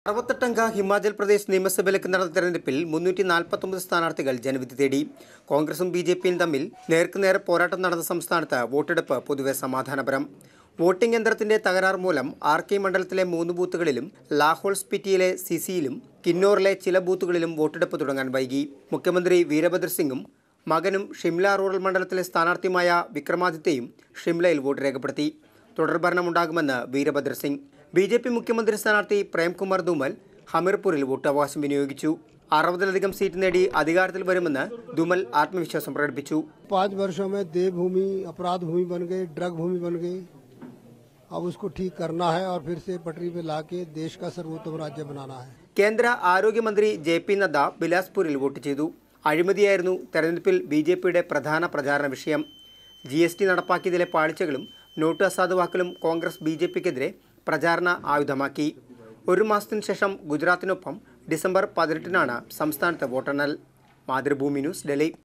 അറുപത്തെട്ടംഗ ഹിമാചൽ പ്രദേശ് നിയമസഭയിലേക്ക് നടന്ന തെരഞ്ഞെടുപ്പിൽ മുന്നൂറ്റി നാൽപ്പത്തൊമ്പത് സ്ഥാനാർത്ഥികൾ ജനവിധി തേടി കോൺഗ്രസും ബി ജെ പിയും തമ്മിൽ നേർക്കുനേർ പോരാട്ടം നടന്ന സംസ്ഥാനത്ത് വോട്ടെടുപ്പ് പൊതുവെ സമാധാനപരം വോട്ടിംഗ് യന്ത്രത്തിന്റെ തകരാർ മൂലം ആർ കെ മണ്ഡലത്തിലെ മൂന്ന് ബൂത്തുകളിലും ലാഹോൾ സ്പിറ്റിയിലെ സിസിയിലും കിന്നോറിലെ ചില ബൂത്തുകളിലും വോട്ടെടുപ്പ് തുടങ്ങാൻ വൈകി മുഖ്യമന്ത്രി വീരഭദ്ര സിംഗും മകനും ഷിംല റൂറൽ മണ്ഡലത്തിലെ സ്ഥാനാർത്ഥിയുമായ വിക്രമാദിത്യയും ഷിംലയിൽ വോട്ട് രേഖപ്പെടുത്തി തുടർഭരണമുണ്ടാകുമെന്ന് Virbhadra Singh B J P മുഖ്യമന്ത്രി സ്ഥാനാർത്ഥി പ്രേംകുമാർ ധൂമൽ ഹമീർപൂരിൽ വോട്ടവകാശം വിനിയോഗിച്ചു അറുപതിലധികം സീറ്റ് നേടി അധികാരത്തിൽ വരുമെന്ന് ധുമൽ ആത്മവിശ്വാസം പ്രകടിപ്പിച്ചു पाँच वर्षों में देवभूमि अपराध भूमि बन गई ड्रग भूमि बन गई अब उसको ठीक करना है और फिर से पटरी पे लाके देश का सर्वोत्तम राज्य बनाना है കേന്ദ്ര ആരോഗ്യമന്ത്രി ജെ പി നദ്ദ ബിലാസ്പൂരിൽ വോട്ട് ചെയ്തു അഴിമതിയായിരുന്നു തെരഞ്ഞെടുപ്പിൽ ബി ജെ പിയുടെ പ്രധാന പ്രചാരണ വിഷയം ജി എസ് ടി നടപ്പാക്കിയതിലെ പാളിച്ചകളും നോട്ട് അസാധുവാക്കലും കോൺഗ്രസ് ബി ജെ പിക്കെതിരെ പ്രചാരണ ആയുധമാക്കി ഒരു മാസത്തിനു ശേഷം ഗുജറാത്തിനൊപ്പം ഡിസംബർ പതിനെട്ടിനാണ് സംസ്ഥാനത്ത് വോട്ടെണ്ണൽ മാതൃഭൂമി ന്യൂസ് ഡൽഹി